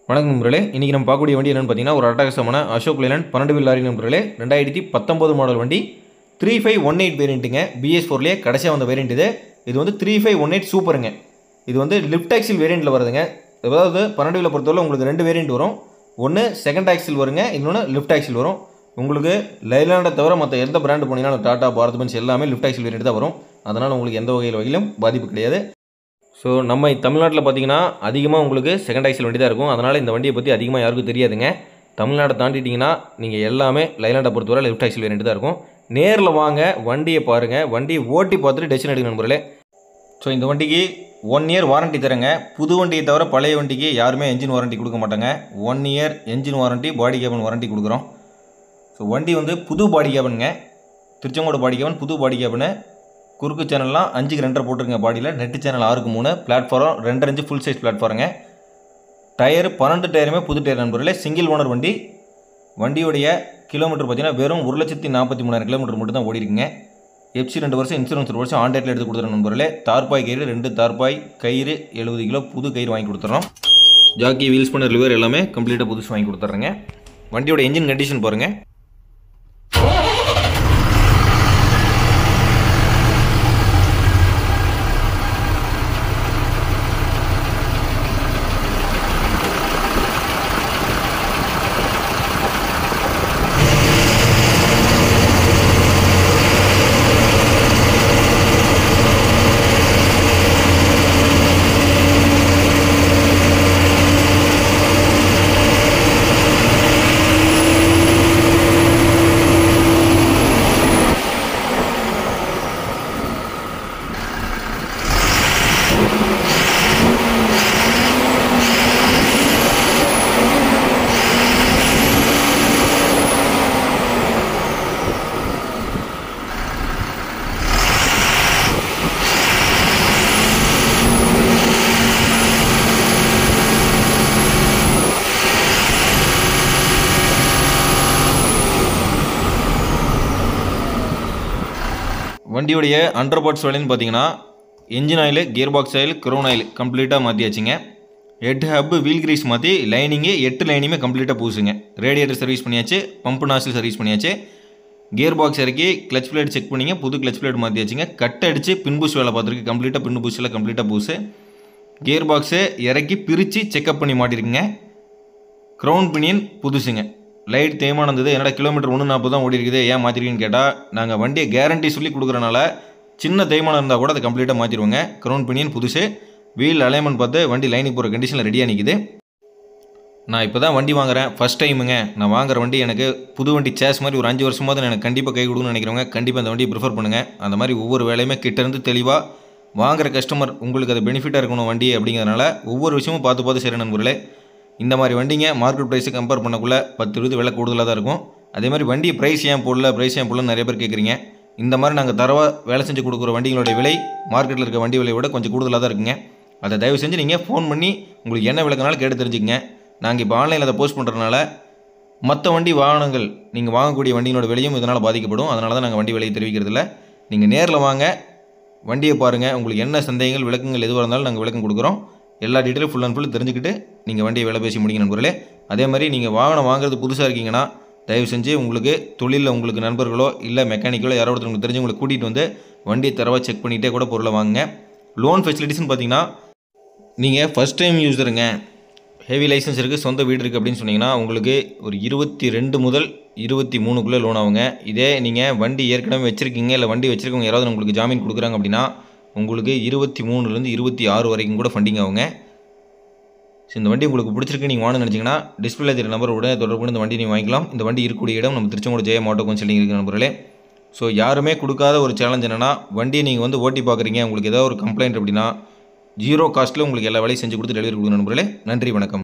வணக்கம் நண்பர்களே இன்றைக்கி நம்ம பார்க்கக்கூடிய வண்டி என்னென்னு பார்த்தீங்கன்னா ஒரு அட்டகாசமான அசோக் லேலண்ட் பன்னெண்டு வில் லாரி நண்பர்களே ரெண்டாயிரத்தி பத்தொம்போது மாடல் வண்டி த்ரீ ஃபைவ் ஒன் எயிட் வேரியண்ட்டுங்க பிஎஸ் ஃபோர்லேயே கடைசியாக வந்த வேரியண்ட் இது இது வந்து த்ரீ ஃபைவ் ஒன் எயிட் சூப்பருங்க இது வந்து லிஃப்ட் ஆக்சில் வேரியண்ட்டில் வருதுங்க அதாவது பன்னெண்டு வில்லை பொறுத்தவரை உங்களுக்கு ரெண்டு வேரியண்ட் வரும் ஒன்று செகண்ட் ஆக்சில் வருங்க இன்னொன்று லிஃப்ட் ஆக்சில் வரும் உங்களுக்கு லைலாண்டை தவிர மற்ற எந்த பிராண்டு போனீங்கன்னா டாடா பாரத் பென்ஸ் எல்லாமே லிஃப்ட் ஆக்சில் வேரியண்ட் தான் வரும் அதனால் உங்களுக்கு எந்த வகையில் வகையிலும் பாதிப்பு கிடையாது ஸோ நம்ம தமிழ்நாட்டில் பார்த்தீங்கன்னா அதிகமாக உங்களுக்கு செகண்ட் ஆக்சில் வண்டி தான் இருக்கும் அதனால் இந்த வண்டியை பற்றி அதிகமாக யாருக்கும் தெரியாதுங்க தமிழ்நாட்டை தாண்டிட்டிங்கன்னா நீங்கள் எல்லாமே லைலாண்டை பொறுத்தவரை லெஃப்ட் ஆக்சில் வேரியண்ட் தான் இருக்கும் நேரில் வாங்க வண்டியை பாருங்கள் வண்டியை ஓட்டி பார்த்துட்டு டெசிஷன் எடுங்க நண்பர்களே ஸோ இந்த வண்டிக்கு ஒன் இயர் வாரண்டி தரேங்க புது வண்டியை தவிர பழைய வண்டிக்கு யாருமே என்ஜின் வாரண்டி கொடுக்க மாட்டாங்க one year engine warranty body cabin warranty கொடுக்குறோம் ஸோ வண்டி வந்து புது பாடி கேபனுங்க திருச்செங்கோடு பாடி கேபன் புது பாடி கேபனு குறுக்கு சேனல்லாம் அஞ்சுக்கு ரெண்டரை போட்டிருங்க பாடியில் நெட்டு சேனல் ஆறுக்கு மூணு பிளாட்ஃபாரம் ரெண்டரை இன்ச்சு ஃபுல் சைஸ் பிளாட்ஃபாருங்க டயர் பன்னெண்டு டயருமே புது டயர் நண்பர்களே சிங்கிள் ஓனர் வண்டி வண்டியுடைய கிலோமீட்டர் பார்த்தீங்கன்னா வெறும் ஒரு லட்சத்தி நாற்பத்தி மூணாயிரம் கிலோமீட்டர் மட்டும் தான் ஓடிருக்குங்க எஃப்சி ரெண்டு வருஷம் இன்சூரன்ஸ் ஒரு வருஷம் ஆன் டேட்டில் எடுத்து கொடுத்துறோம் நண்பர்களே தார்பாய் கயிறு ரெண்டு தார்பாய் கயிறு எழுபது கிலோ புது கயிறு வாங்கி கொடுத்துறோம் ஜாக்கி வீல்ஸ் பண்ண லிவர் எல்லாமே கம்ப்ளீட்டாக புதுசு வாங்கி கொடுத்துட்றேங்க வண்டியோட என்ஜின் கண்டிஷன் பாருங்கள் வண்டியுடைய அண்டர் பார்ட்ஸ் வேலைன்னு பார்த்தீங்கன்னா engine oil gear box oil crown oil கம்ப்ளீட்டாக மாற்றியாச்சுங்க ஹெட் ஹப் வீல் கிரீஸ் மாற்றி லைனிங்கு எட்டு லைனிங்குமே கம்ப்ளீட்டாக பூசுங்க ரேடியேட்டர் சர்வீஸ் பண்ணியாச்சு பம்பு நாசில் சர்வீஸ் பண்ணியாச்சு கியர் பாக்ஸ் இறக்கி கிளச் பிளேட் செக் பண்ணிங்க புது கிளச் பிளேட் மாற்றியாச்சுங்க கட் அடித்து பின்பூஸ் வேலை பார்த்துருக்கு கம்ப்ளீட்டாக பின் பூஸில் கம்ப்ளீட்டாக பூசு கியர் பாக்ஸை இறக்கி பிரித்து செக்அப் பண்ணி மாட்டிருக்குங்க க்ரௌன் பினியன் புதுசுங்க லைட் தேய்மானம் இருந்தது என்னடா கிலோமீட்டர் ஒன்று நாற்பது தான் ஓடி இருக்குது ஏன் மாற்றிருக்கீங்கன்னு கேட்டால் நாங்கள் வண்டியை கேரண்டி சொல்லி கொடுக்குறனால சின்ன தேய்மானம் இருந்தால் கூட அதை கம்ப்ளீட்டாக மாற்றிடுவோங்க க்ரௌன் பினியன் புதுசு வீல் அலைன்மெண்ட் பார்த்து வண்டி லைனுக்கு போகிற கண்டிஷனில் ரெடியாக நிற்குது நான் இப்போ தான் வண்டி வாங்குறேன் ஃபஸ்ட் டைமுங்க நான் வாங்குற வண்டி எனக்கு புது வண்டி சேஸ் மாதிரி ஒரு அஞ்சு வருஷமாவது எனக்கு கண்டிப்பாக கை கொடுன்னு நினைக்கிறவங்க கண்டிப்பாக அந்த வண்டியை ப்ரிஃபர் பண்ணுங்கள் அந்த மாதிரி ஒவ்வொரு வேலையுமே கிட்டேருந்து தெளிவாக வாங்குற கஸ்டமர் உங்களுக்கு அது பெனிஃபிட்டாக இருக்கணும் வண்டி அப்படிங்கிறதுனால ஒவ்வொரு விஷயமும் பார்த்து பார்த்து சரி நண்பர்களே இந்த மாதிரி வண்டிங்க மார்க்கெட் ப்ரைஸை கம்பேர் பண்ணக்குள்ள பத்து இருபது விலை கூடுதலாக தான் இருக்கும் அதே மாதிரி வண்டி ப்ரைஸ் ஏன் போடல ப்ரைஸ் ஏன் போடல நிறைய பேர் கேட்குறீங்க இந்த மாதிரி நாங்கள் தரவாக வேலை செஞ்சு கொடுக்குற வண்டிகளோட விலை மார்க்கெட்டில் இருக்க வண்டி விலையை விட கொஞ்சம் கூடுதலாக தான் இருக்குங்க அதை தயவு செஞ்சு நீங்கள் ஃபோன் பண்ணி உங்களுக்கு என்ன விளக்குனாலும் கேட்டு தெரிஞ்சுக்கங்க நாங்கள் இப்போ ஆன்லைனில் அதை போஸ்ட் பண்ணுறதுனால மற்ற வண்டி வாகனங்கள் நீங்கள் வாங்கக்கூடிய வண்டிகளோட விலையும் இதனால் பாதிக்கப்படும் அதனால தான் நாங்கள் வண்டி விலையை தெரிவிக்கிறதில்ல நீங்கள் நேரில் வாங்க வண்டியை பாருங்கள் உங்களுக்கு என்ன சந்தேகங்கள் விளக்கங்கள் எதுவாக இருந்தாலும் நாங்கள் விளக்கம் கொடுக்குறோம் எல்லா டீட்டெயிலும் ஃபுல் அண்ட் ஃபுல் தெரிஞ்சுக்கிட்டு நீங்கள் வண்டியை விலை பேசி முடிங்க நண்பர்களே அதே மாதிரி நீங்கள் வாகனம் வாங்குறது புதுசாக இருக்கீங்கன்னா தயவு செஞ்சு உங்களுக்கு தொழிலில் உங்களுக்கு நண்பர்களோ இல்லை மெக்கானிக்கலோ யாரோ ஒருத்தர் உங்களுக்கு தெரிஞ்சவங்களை கூட்டிகிட்டு வந்து வண்டியை தரவாக செக் பண்ணிகிட்டே கூட பொருளை வாங்குங்க லோன் ஃபெசிலிட்டிஸ்னு பார்த்தீங்கன்னா நீங்கள் ஃபஸ்ட் டைம் யூஸருங்க ஹெவி லைசன்ஸ் இருக்குது சொந்த வீடு இருக்குது அப்படின்னு சொன்னீங்கன்னா உங்களுக்கு ஒரு இருபத்தி ரெண்டு முதல் இருபத்தி மூணுக்குள்ளே லோன் ஆகுங்க இதே நீங்கள் வண்டி ஏற்கனவே வச்சுருக்கீங்க இல்லை வண்டி வச்சுருக்கவங்க யாராவது உங்களுக்கு ஜாமீன் கொடுக்குறாங்க அப்படின்னா உங்களுக்கு இருபத்தி மூணுலேருந்து இருபத்தி ஆறு வரைக்கும் கூட ஃபண்டிங் ஆகுங்க ஸோ இந்த வண்டி உங்களுக்கு பிடிச்சிருக்கு நீங்கள் வாங்கணும்னு நினச்சிங்கன்னா டிஸ்பிளே தெரிய நம்பர் உடனே தொடர்பு கொண்டு இந்த வண்டி நீங்கள் வாங்கிக்கலாம் இந்த வண்டி இருக்கக்கூடிய இடம் நம்ம திருச்செங்கோடு ஜெய ஆட்டோ கன்சல்டிங் இருக்கிற நம்பர்களே ஸோ யாருமே கொடுக்காத ஒரு சேலஞ்ச் என்னென்னா வண்டியை நீங்கள் வந்து ஓட்டி பார்க்குறீங்க உங்களுக்கு ஏதாவது ஒரு கம்ப்ளைண்ட் அப்படின்னா ஜீரோ காஸ்ட்டில் உங்களுக்கு எல்லா வேலையும் செஞ்சு கொடுத்து டெலிவரி கொடுக்கணும் நண்பர்களே நன்றி வணக்கம்